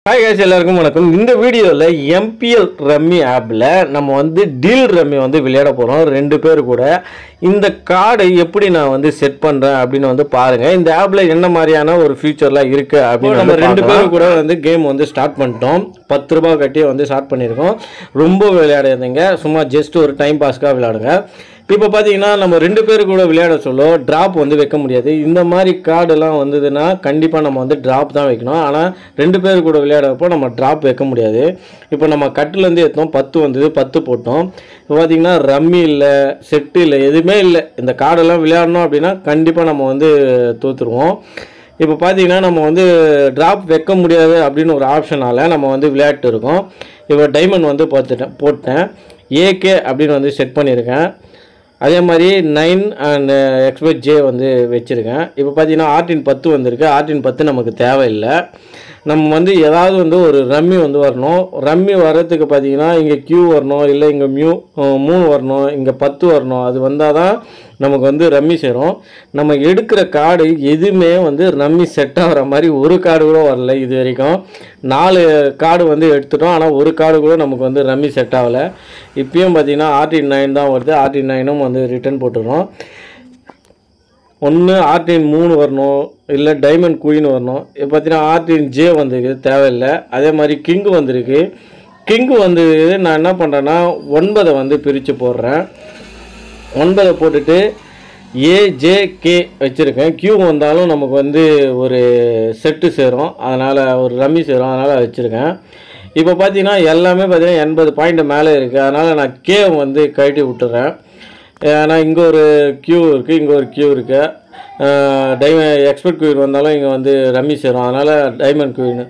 hi guys எல்லாருக்கும் வணக்கம் இந்த வீடியோவில் எம்பிஎல் ரம்மி ஆப்பில் நம்ம வந்து டீல் ரம்மி வந்து விளையாட போகிறோம் ரெண்டு பேர் கூட இந்த கார்டை எப்படி நான் வந்து செட் பண்ணுறேன் அப்படின்னு வந்து பாருங்கள் இந்த ஆப்பில் என்ன மாதிரியான ஒரு ஃபியூச்சர்லாம் இருக்குது அப்படின்னு நம்ம ரெண்டு பேரும் கூட வந்து கேம் வந்து ஸ்டார்ட் பண்ணிட்டோம் பத்து ரூபாய் கட்டி வந்து ஸ்டார்ட் பண்ணியிருக்கோம் ரொம்ப விளையாடாதீங்க சும்மா ஜஸ்ட் ஒரு டைம் பாஸ்க்காக விளையாடுங்க இப்போ பார்த்தீங்கன்னா நம்ம ரெண்டு பேர் கூட விளையாட சொல்ல ட்ராப் வந்து வைக்க முடியாது இந்த மாதிரி கார்டெல்லாம் வந்ததுன்னா கண்டிப்பாக நம்ம வந்து ட்ராப் தான் வைக்கணும் ஆனால் ரெண்டு பேர் கூட விளையாடப்போ நம்ம ட்ராப் வைக்க முடியாது இப்போ நம்ம கட்டிலேருந்து ஏற்றோம் பத்து வந்தது பத்து போட்டோம் இப்போ பார்த்தீங்கன்னா ரம்மி இல்லை செட்டு இல்லை எதுவுமே இல்லை இந்த கார்டெல்லாம் விளையாடணும் அப்படின்னா கண்டிப்பாக நம்ம வந்து தோற்றுருவோம் இப்போ பார்த்தீங்கன்னா நம்ம வந்து ட்ராப் வைக்க முடியாது அப்படின்னு ஒரு ஆப்ஷனால் நம்ம வந்து விளையாட்டு இருக்கோம் இப்போ டைமண்ட் வந்து பார்த்துட்டேன் போட்டேன் ஏகே அப்படின்னு வந்து செட் பண்ணியிருக்கேன் அதே மாதிரி நைன் அண்ட் எக்ஸ்பெக்ட் ஜே வந்து வச்சுருக்கேன் இப்போ பார்த்தீங்கன்னா ஆர்டின் பத்து வந்திருக்கு ஆர்டின் பத்து நமக்கு தேவையில்லை நம்ம வந்து ஏதாவது வந்து ஒரு ரம்மி வந்து வரணும் ரம்மி வர்றதுக்கு பார்த்தீங்கன்னா இங்கே கியூ வரணும் இல்லை இங்கே மியூ மூணு வரணும் இங்கே பத்து வரணும் அது வந்தால் தான் நமக்கு வந்து ரம்மி சேரும் நம்ம எடுக்கிற கார்டு எதுவுமே வந்து ரம்மி செட் ஆகிற மாதிரி ஒரு கார்டு கூட வரல இது வரைக்கும் நாலு கார்டு வந்து எடுத்துட்டோம் ஆனால் ஒரு கார்டு கூட நமக்கு வந்து ரம்மி செட் ஆகலை இப்பயும் பார்த்தீங்கன்னா ஆர்டின் நைன் தான் வருது ஆர்டின் நைனும் வந்து ரிட்டர்ன் போட்டுடுறோம் ஒன்று ஆர்டின் மூணு வரணும் இல்லை டைமண்ட் குயின் வரணும் இப்போ பார்த்தீங்கன்னா ஆர்டின் ஜே வந்திருக்கு தேவையில்லை அதே மாதிரி கிங்கு வந்திருக்கு கிங்கு வந்து நான் என்ன பண்ணுறேன்னா ஒன்பதை வந்து பிரித்து போடுறேன் ஒன்பதை போட்டுட்டு ஏஜேகே வச்சுருக்கேன் கியூ வந்தாலும் நமக்கு வந்து ஒரு செட்டு சேரும் அதனால் ஒரு ரம்மி சேரும் அதனால் வச்சுருக்கேன் இப்போ பார்த்தீங்கன்னா எல்லாமே பார்த்தீங்கன்னா எண்பது பாயிண்ட் மேலே இருக்குது அதனால் நான் கே வந்து கழட்டி விட்டுறேன் ஏன்னா இங்கே ஒரு கியூ இருக்குது இங்கே ஒரு கியூ இருக்குது டைம எக்ஸ்பர்ட் குயின் வந்தாலும் இங்கே வந்து ரம்மி சேரும் அதனால் டைமண்ட் குயின்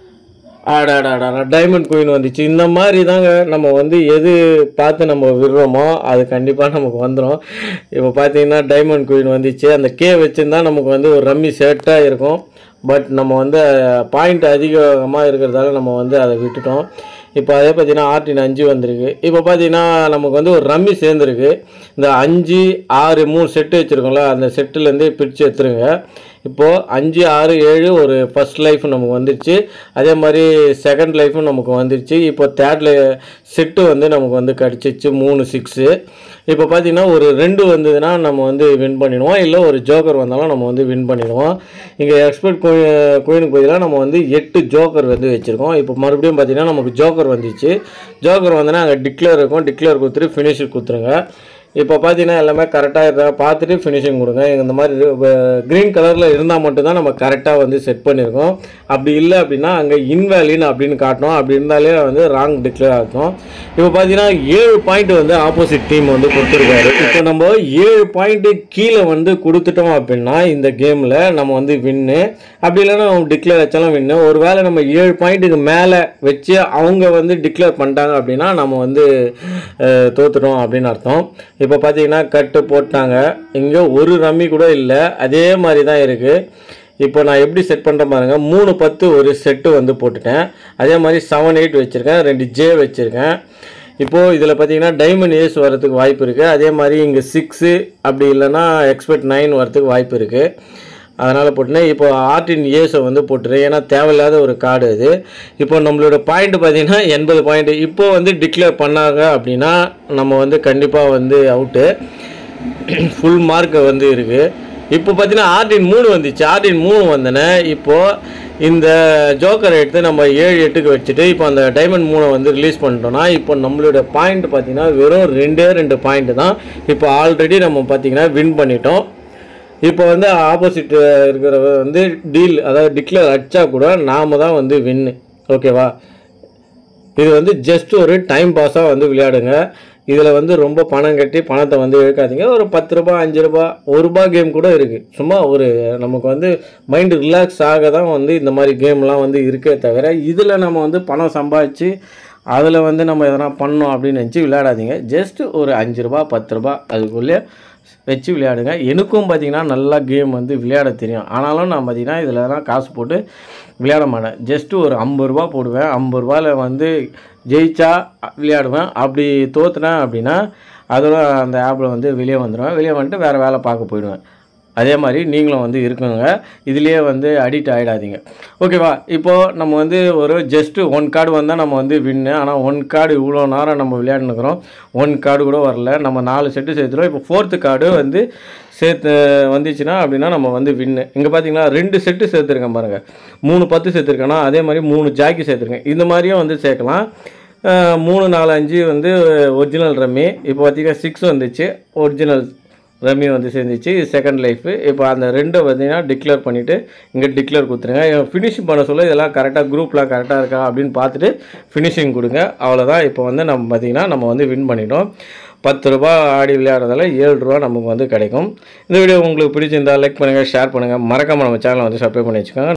ஆடாடாடா டைமண்ட் குயின் வந்துச்சு இந்த மாதிரி தாங்க நம்ம வந்து எது பார்த்து நம்ம விடுறோமோ அது கண்டிப்பாக நமக்கு வந்துடும் இப்போ பார்த்தீங்கன்னா டைமண்ட் குயின் வந்துச்சு அந்த கே வச்சுருந்தா நமக்கு வந்து ஒரு ரம்மி செட்டாக இருக்கும் பட் நம்ம வந்து பாயிண்ட் அதிகமாக இருக்கிறதால நம்ம வந்து அதை விட்டுட்டோம் இப்போ அதே பார்த்தீங்கன்னா ஆர்டின் அஞ்சு வந்திருக்கு இப்போ பார்த்தீங்கன்னா நமக்கு வந்து ஒரு ரம்மி சேர்ந்துருக்கு இந்த அஞ்சு ஆறு மூணு செட்டு வச்சுருக்கோம்ல அந்த செட்டுலேருந்து பிரித்து எடுத்துருங்க இப்போது அஞ்சு ஆறு ஏழு ஒரு ஃபஸ்ட் லைஃப் நமக்கு வந்துருச்சு அதே மாதிரி செகண்ட் லைஃபும் நமக்கு வந்துருச்சு இப்போ தேர்ட் செட்டு வந்து நமக்கு வந்து கிடச்சிச்சு மூணு சிக்ஸு இப்போ பார்த்தீங்கன்னா ஒரு ரெண்டு வந்ததுன்னா நம்ம வந்து வின் பண்ணிடுவோம் இல்லை ஒரு ஜோக்கர் வந்தாலும் நம்ம வந்து வின் பண்ணிடுவோம் இங்கே எக்ஸ்பர்ட் கோயினுக்கு பதிலாக நம்ம வந்து எட்டு ஜோக்கர் வந்து வச்சுருக்கோம் இப்போ மறுபடியும் பார்த்தீங்கன்னா நமக்கு ஜோக்கர் வந்துச்சு ஜோக்கர் வந்தோன்னா அங்கே டிக்ளேர் இருக்கும் டிக்ளேர் கொடுத்துட்டு ஃபினிஷர் கொடுத்துருங்க இப்போ பார்த்தீங்கன்னா எல்லாமே கரெக்டாக இருக்கா பார்த்துட்டு ஃபினிஷிங் கொடுங்க இந்த மாதிரி க்ரீன் கலரில் இருந்தால் மட்டும்தான் நம்ம கரெக்டாக வந்து செட் பண்ணியிருக்கோம் அப்படி இல்லை அப்படின்னா அங்கே இன்வேலின் அப்படின்னு காட்டணும் அப்படி இருந்தாலே வந்து ராங் டிக்ளேர் ஆகும் இப்போ பார்த்தீங்கன்னா ஏழு பாயிண்ட் வந்து ஆப்போசிட் டீம் வந்து கொடுத்துருக்காரு இப்போ நம்ம ஏழு பாயிண்ட்டு கீழே வந்து கொடுத்துட்டோம் அப்படின்னா இந்த கேமில் நம்ம வந்து வின்னு அப்படி இல்லைன்னா நம்ம டிக்ளேர் வச்சாலும் வின்னு ஒருவேளை நம்ம ஏழு பாயிண்ட்டுக்கு மேலே வச்சு அவங்க வந்து டிக்ளேர் பண்ணிட்டாங்க அப்படின்னா நம்ம வந்து அஹ், தோத்துட்டோம் அப்படின்னு அர்த்தம் இப்போ பார்த்தீங்கன்னா கட்டு போட்டாங்க இங்கே ஒரு ரம்மி கூட இல்லை அதே மாதிரி தான் இருக்குது இப்போ நான் எப்படி செட் பண்ணுறேன் பாருங்கள் மூணு பத்து ஒரு செட்டு வந்து போட்டுட்டேன் அதே மாதிரி செவன் எயிட் வச்சுருக்கேன் ரெண்டு ஜே வச்சுருக்கேன் இப்போது இதில் பார்த்தீங்கன்னா டைமண்ட் ஏஸ் வரதுக்கு வாய்ப்பு இருக்குது அதே மாதிரி இங்கே சிக்ஸு அப்படி இல்லைன்னா எக்ஸ்பெக்ட் நைன் வரதுக்கு வாய்ப்பு இருக்குது அதனால் போட்டுனேன் இப்போ ஆர்டின் ஏஸை வந்து போட்டுறேன் ஏன்னா தேவையில்லாத ஒரு கார்டு அது இப்போ நம்மளோட பாயிண்ட் பார்த்தீங்கன்னா எண்பது பாயிண்ட் இப்போ வந்து டிக்ளேர் பண்ணாங்க அப்படின்னா நம்ம வந்து கண்டிப்பாக வந்து அவுட்டு ஃபுல் மார்க் வந்து இருக்குது இப்போ பார்த்தீங்கன்னா ஆர்டின் மூணு வந்துச்சு ஆர்டின் மூணு வந்தோன்னே இப்போது இந்த ஜோக்கரை எடுத்து நம்ம ஏழு எட்டுக்கு வச்சுட்டு இப்போ அந்த டைமண்ட் மூணை வந்து ரிலீஸ் பண்ணிட்டோம்னா இப்போ நம்மளோட பாயிண்ட் பார்த்தீங்கன்னா வெறும் ரெண்டே ரெண்டு பாயிண்ட் தான் இப்போ ஆல்ரெடி நம்ம பார்த்தீங்கன்னா வின் பண்ணிட்டோம் இப்போ வந்து ஆப்போசிட் இருக்கிற வந்து டீல் அதாவது டிக்ளேர் அடிச்சா கூட நாம தான் வந்து வின்னு ஓகேவா இது வந்து ஜஸ்ட் ஒரு டைம் பாஸாக வந்து விளையாடுங்க இதில் வந்து ரொம்ப பணம் கட்டி பணத்தை வந்து இழுக்காதீங்க ஒரு பத்து ரூபாய் அஞ்சு ரூபாய் ஒரு ரூபாய் கேம் கூட இருக்குது சும்மா ஒரு நமக்கு வந்து மைண்டு ரிலாக்ஸ் ஆக தான் வந்து இந்த மாதிரி கேம்லாம் வந்து இருக்கே தவிர இதில் நம்ம வந்து பணம் சம்பாதிச்சு அதில் வந்து நம்ம எதனா பண்ணோம் அப்படின்னு நினச்சி விளையாடாதீங்க ஜஸ்ட் ஒரு அஞ்சு ரூபா பத்து ரூபா அதுக்குள்ளே வச்சு விளையாடுங்க எனக்கும் பார்த்தீங்கன்னா நல்லா கேம் வந்து விளையாட தெரியும் ஆனாலும் நான் பார்த்தீங்கன்னா இதிலலாம் காசு போட்டு விளையாட மாட்டேன் ஜஸ்ட்டு ஒரு ஐம்பது ரூபா போடுவேன் ஐம்பது ரூபாயில் வந்து ஜெயிச்சா விளையாடுவேன் அப்படி தோத்துனேன் அப்படின்னா அதோட அந்த ஆப்பில் வந்து வெளியே வந்துடுவேன் வெளியே வந்துட்டு வேறு வேலை பார்க்க போயிடுவேன் அதே மாதிரி நீங்களும் வந்து இருக்குங்க இதுலேயே வந்து அடிக்ட் ஆகிடாதீங்க ஓகேவா இப்போது நம்ம வந்து ஒரு ஜஸ்ட்டு ஒன் கார்டு வந்தால் நம்ம வந்து வின்னு ஆனால் ஒன் கார்டு இவ்வளோ நேரம் நம்ம விளையாண்டுக்கிறோம் ஒன் கார்டு கூட வரல நம்ம நாலு செட்டு சேர்த்துறோம் இப்போ ஃபோர்த்து கார்டு வந்து சேர்த்து வந்துச்சுன்னா அப்படின்னா நம்ம வந்து வின்னு இங்கே பார்த்தீங்களா ரெண்டு செட்டு சேர்த்துருக்கேன் பாருங்கள் மூணு பத்து சேர்த்துருக்கேன்னா அதே மாதிரி மூணு ஜாக்கி சேர்த்துருக்கேன் இந்த மாதிரியும் வந்து சேர்க்கலாம் அஹ் மூணு நாலு அஞ்சு வந்து ஒரிஜினல் ரம்மி இப்போ பார்த்தீங்கன்னா சிக்ஸ் வந்துச்சு ஒரிஜினல் ரம்மி வந்து சேர்ந்துச்சு இது செகண்ட் லைஃபு இப்போ அந்த ரெண்டை பார்த்தீங்கன்னா டிக்ளேர் பண்ணிவிட்டு இங்கே டிக்ளேர் கொடுத்துருங்க ஃபினிஷிங் பண்ண சொல்ல இதெல்லாம் கரெக்டாக குரூப்லாம் கரெக்டாக இருக்கா அப்படின்னு பார்த்துட்டு ஃபினிஷிங் கொடுங்க அவ்வளோதான் இப்போ வந்து நம்ம பார்த்தீங்கன்னா நம்ம வந்து வின் பண்ணிட்டோம் பத்து ரூபா ஆடி விளையாடுறதால ஏழு ரூபா நமக்கு வந்து கிடைக்கும் இந்த வீடியோ உங்களுக்கு பிடிச்சிருந்தா லைக் பண்ணுங்கள் ஷேர் பண்ணுங்கள் மறக்காமல் நம்ம சேனலை வந்து சப்ஸ்கிரைப் பண்ணி வச்சுக்கோங்க